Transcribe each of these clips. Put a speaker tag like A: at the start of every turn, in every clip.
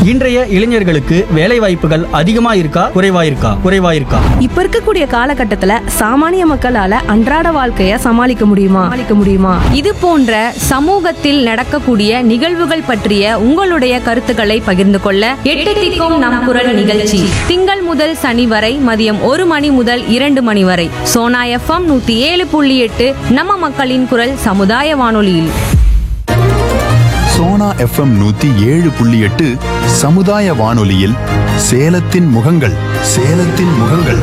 A: இன்றைய இளைஞர்களுக்கு வேலை வாய்ப்புகள் அதிகமா இருக்கா குறைவா இருக்கா குறைவா இருக்கா
B: இப்ப இருக்கக்கூடிய காலகட்டத்துல சாமானிய மக்களால அன்றாட வாழ்க்கைய சமாளிக்க முடியுமா சமாளிக்க முடியுமா
C: இது போன்ற சமூகத்தில் நடக்கக்கூடிய நிகழ்வுகள் பற்றிய உங்களுடைய கருத்துக்களை பகிர்ந்து கொள்ள எட்டு திக்கும் நம் குரல் நிகழ்ச்சி திங்கள் முதல் சனி வரை மதியம் ஒரு மணி முதல் இரண்டு மணி வரை சோனா எஃப்எம் நூத்தி ஏழு புள்ளி எட்டு நம்ம மக்களின் குரல் சமுதாய வானொலியில்
D: சோனா எஃப்எம் நூத்தி ஏழு புள்ளி எட்டு சமுதாய வானொலியில் சேலத்தின் முகங்கள் சேலத்தின் முகங்கள்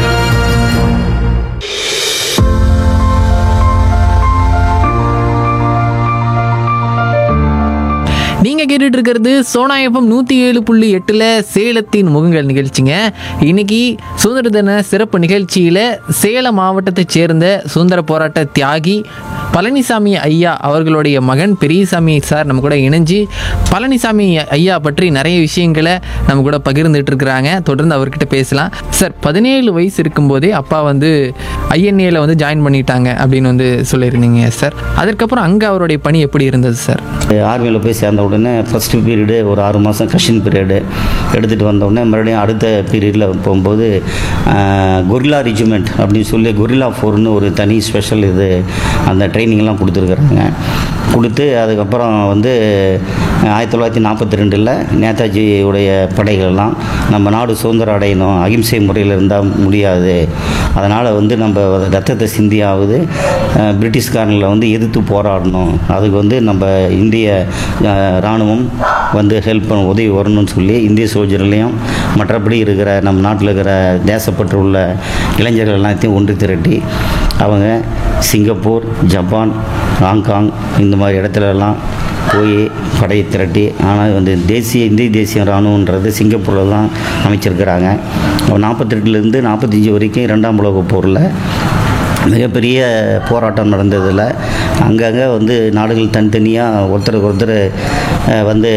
E: நீங்க கேட்டுட்டு இருக்கிறது சோனா எஃப்எம் நூத்தி ஏழு புள்ளி எட்டுல சேலத்தின் முகங்கள் நிகழ்ச்சிங்க இன்னைக்கு சுதந்திர தின சிறப்பு நிகழ்ச்சியில சேலம் மாவட்டத்தைச் சேர்ந்த சுதந்திர போராட்ட தியாகி பழனிசாமி ஐயா அவர்களுடைய மகன் பெரியசாமி சார் நம்ம கூட இணைஞ்சு பழனிசாமி ஐயா பற்றி நிறைய விஷயங்களை நம்ம கூட பகிர்ந்துட்டு இருக்கிறாங்க தொடர்ந்து அவர்கிட்ட பேசலாம் சார் பதினேழு வயசு இருக்கும்போதே அப்பா வந்து ஐஎன்ஏல வந்து ஜாயின் பண்ணிட்டாங்க அப்படின்னு வந்து சொல்லியிருந்தீங்க சார் அதற்கப்புறம் அங்கே அவருடைய பணி எப்படி இருந்தது சார்
F: ஆர்மியில் போய் சேர்ந்த உடனே ஃபஸ்ட்டு பீரியடு ஒரு ஆறு மாதம் கஷின் பீரியடு எடுத்துகிட்டு வந்த உடனே மறுபடியும் அடுத்த பீரியடில் போகும்போது கொரில்லா ரெஜிமெண்ட் அப்படின்னு சொல்லி கொரில்லா ஃபோர்னு ஒரு தனி ஸ்பெஷல் இது அந்த ட்ரைனிங்லாம் கொடுத்துருக்குறாங்க கொடுத்து அதுக்கப்புறம் வந்து ஆயிரத்தி தொள்ளாயிரத்தி நாற்பத்தி ரெண்டில் நேதாஜியுடைய படைகள்லாம் நம்ம நாடு சுதந்திரம் அடையணும் அகிம்சை முறையில் இருந்தால் முடியாது அதனால் வந்து நம்ம ரத்தத்தை சிந்தியாவது அஹ், பிரிட்டிஷ்காரங்களை வந்து எதிர்த்து போராடணும் அதுக்கு வந்து நம்ம இந்திய அஹ், இராணுவம் வந்து ஹெல்ப் பண்ண உதவி வரணும்னு சொல்லி இந்திய சோல்ஜர்லையும் மற்றபடி இருக்கிற நம்ம நாட்டில் இருக்கிற தேசப்பற்று உள்ள இளைஞர்கள் எல்லாத்தையும் ஒன்று திரட்டி அவங்க சிங்கப்பூர் ஜப்பான் ஹாங்காங் இந்த மாதிரி இடத்துலலாம் போய் படையை திரட்டி ஆனால் வந்து தேசிய இந்திய தேசிய இராணுவன்றது சிங்கப்பூரில் தான் அமைச்சிருக்கிறாங்க நாற்பத்தெட்டுலேருந்து நாற்பத்தஞ்சு வரைக்கும் இரண்டாம் உலகப் போரில் மிகப்பெரிய போராட்டம் நடந்ததில் அங்கங்கே வந்து நாடுகள் தனித்தனியாக ஒருத்தருக்கு ஒருத்தர் அஹ், வந்து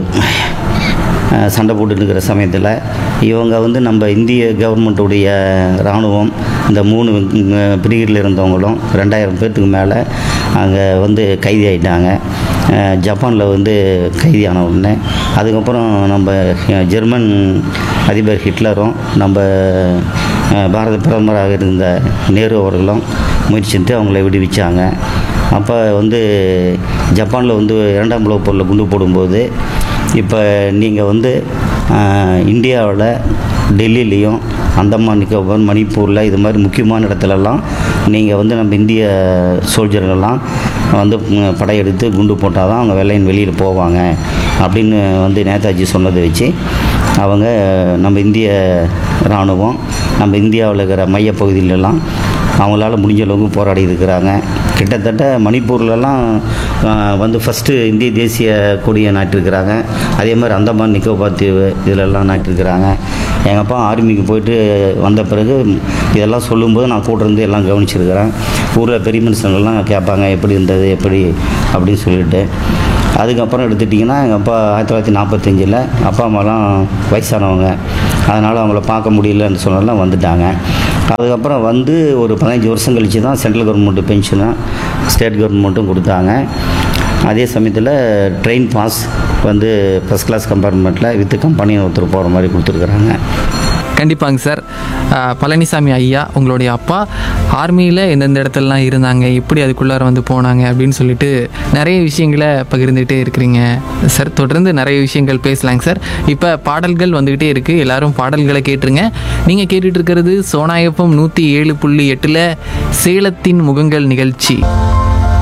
F: அஹ், சண்டை போட்டுட்டு இருக்கிற சமயத்தில் இவங்க வந்து நம்ம இந்திய கவர்மெண்ட்டுடைய இராணுவம் இந்த மூணு பிரிவில் இருந்தவங்களும் ரெண்டாயிரம் பேர்த்துக்கு மேலே அங்கே வந்து கைதி ஆயிட்டாங்க அஹ், ஜப்பானில் வந்து கைதியான உடனே அதுக்கப்புறம் நம்ம ஜெர்மன் அதிபர் ஹிட்லரும் நம்ம அஹ், பாரத பிரதமராக இருந்த நேரு அவர்களும் முயற்சித்து அவங்கள விடுவிச்சாங்க அப்போ வந்து ஜப்பானில் வந்து இரண்டாம் உலகப் போரில் குண்டு போடும்போது இப்போ நீங்கள் வந்து இந்தியாவில் டெல்லிலையும் அந்தமான் நிக்கோபார் மணிப்பூரில் இது மாதிரி முக்கியமான இடத்துலலாம் நீங்கள் வந்து நம்ம இந்திய சோல்ஜர்கள்லாம் வந்து ம், படையெடுத்து குண்டு போட்டால் தான் அவங்க வெள்ளையன் வெளியில் போவாங்க அப்படின்னு வந்து நேதாஜி சொன்னதை வச்சு அவங்க நம்ம இந்திய இராணுவம் நம்ம இந்தியாவில் இருக்கிற மையப்பகுதியிலலாம் அவங்களால முடிஞ்ச அளவுக்கு போராடி இருக்கிறாங்க கிட்டத்தட்ட மணிப்பூர்லலாம் ஆஹ், வந்து ஃபஸ்ட்டு இந்திய தேசிய கொடியை நாட்டிருக்கிறாங்க அதே மாதிரி அந்தமான் நிக்கோபார் தீவு இதிலெல்லாம் நாட்டிருக்கிறாங்க எங்கள் அப்பா ஆர்மிக்கு போயிட்டு வந்த பிறகு இதெல்லாம் சொல்லும்போது நான் கூட இருந்து எல்லாம் கவனிச்சிருக்கிறேன் ஊரில் பெரிய மனுஷங்கள்லாம் கேட்பாங்க எப்படி இருந்தது எப்படி அப்படின்னு சொல்லிட்டு அதுக்கப்புறம் எடுத்துட்டிங்கன்னா எங்கள் அப்பா ஆயிரத்தி தொள்ளாயிரத்தி நாற்பத்தஞ்சில் அப்பா அம்மாலாம் வயசானவங்க அதனால் அவங்கள பார்க்க முடியலன்னு சொன்னதெல்லாம் வந்துட்டாங்க அதுக்கப்புறம் வந்து ஒரு பதினஞ்சு வருஷம் கழித்து தான் சென்ட்ரல் கவர்மெண்ட்டு பென்ஷனும் ஸ்டேட் கவர்மெண்ட்டும் கொடுத்தாங்க அதே சமயத்தில் ட்ரெயின் பாஸ் வந்து ஃபஸ்ட் கிளாஸ் கம்பார்ட்மெண்ட்டில் வித் கம்பெனி ஒருத்தர் போகிற மாதிரி கொடுத்துருக்குறாங்க
E: கண்டிப்பாங்க சார் அஹ், பழனிசாமி ஐயா உங்களுடைய அப்பா ஆர்மியில் எந்தெந்த இடத்துலலாம் இருந்தாங்க எப்படி அதுக்குள்ளார வந்து போனாங்க அப்படின்னு சொல்லிட்டு நிறைய விஷயங்களை பகிர்ந்துகிட்டே இருக்கிறீங்க சார் தொடர்ந்து நிறைய விஷயங்கள் பேசலாங்க சார் இப்போ பாடல்கள் வந்துக்கிட்டே இருக்குது எல்லாரும் பாடல்களை கேட்டுருங்க நீங்கள் கேட்டுட்டு இருக்கிறது சோனாயப்பம் நூற்றி ஏழு புள்ளி எட்டில் சேலத்தின் முகங்கள் நிகழ்ச்சி